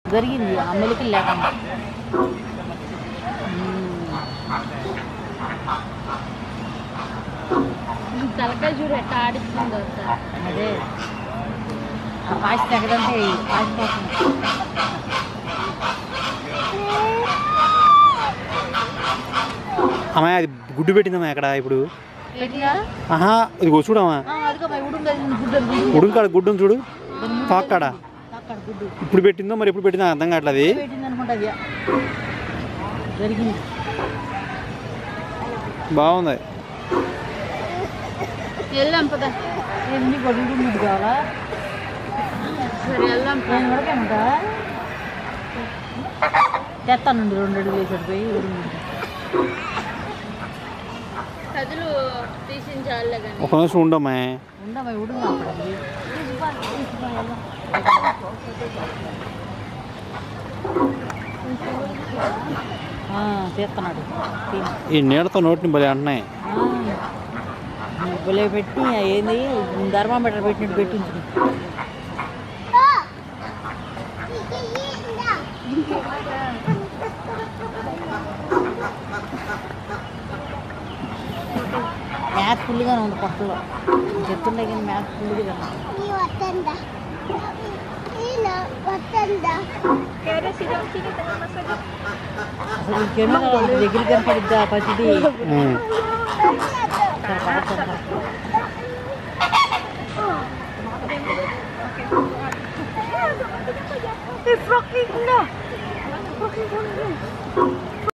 జరిగింది ఆ మెలికలు లేకుండా తలకాయ చూడు ఎట్లా ఆడిస్తుందో సార్ అదే ఆ పాసి తగ్గదంటే పాసిపోతుంది అమ్మాయి అది గుడ్డు పెట్టిందమ్మా ఎక్కడ ఇప్పుడు పెట్టినా ఆహా ఇదిగో చూడమ్మా అదిగో మరి ఉడుంది అది గుడ్డు అది. ఉడుకు కాడ గుడ్డు ఉంది చూడు దాని ముద్దు కాక్కడ అక్కడ గుడ్డు ఇప్పుడు పెట్టిందో మరి ఎప్పుడు పెట్టిందో అర్థం కావట్లేదు అది. పెట్టింది అనుకుంటా అది జరిగింది బాగుంది వెళ్దాం పదా ఎన్ని గొడ్డు ముద్దు కావాలా సరే వెళ్దాం నేను ఉడకేమంటా తెస్తానండి రెండు అడుగులు వేసాడు పోయి ఉడుంది కదులు తీసించాలే కానీ ఒక నిమిషం ఉండమ్మా ఉండమా ఉడుంది అప్పుడు అది. తీసిపో, తీసిపో, వెళ్దాం. ఆ, తీస్తున్నాడు తిను. ఈ నీళ్ళతో నోటిని భలే అంటున్నాయి ఆ, భలే పెట్టి ఏంది ధర్మామీటర్ పెట్టినట్టు పెట్టించు మ్యాథ్ ఫుల్గానే ఉంది పక్కలో చెప్తుండే కానీ మ్యాథ్ ఫుల్గా అసలు ఇంకేమో దగ్గర కనపడిద్దా పసిది ఉమ్. కనపడతా Frog na!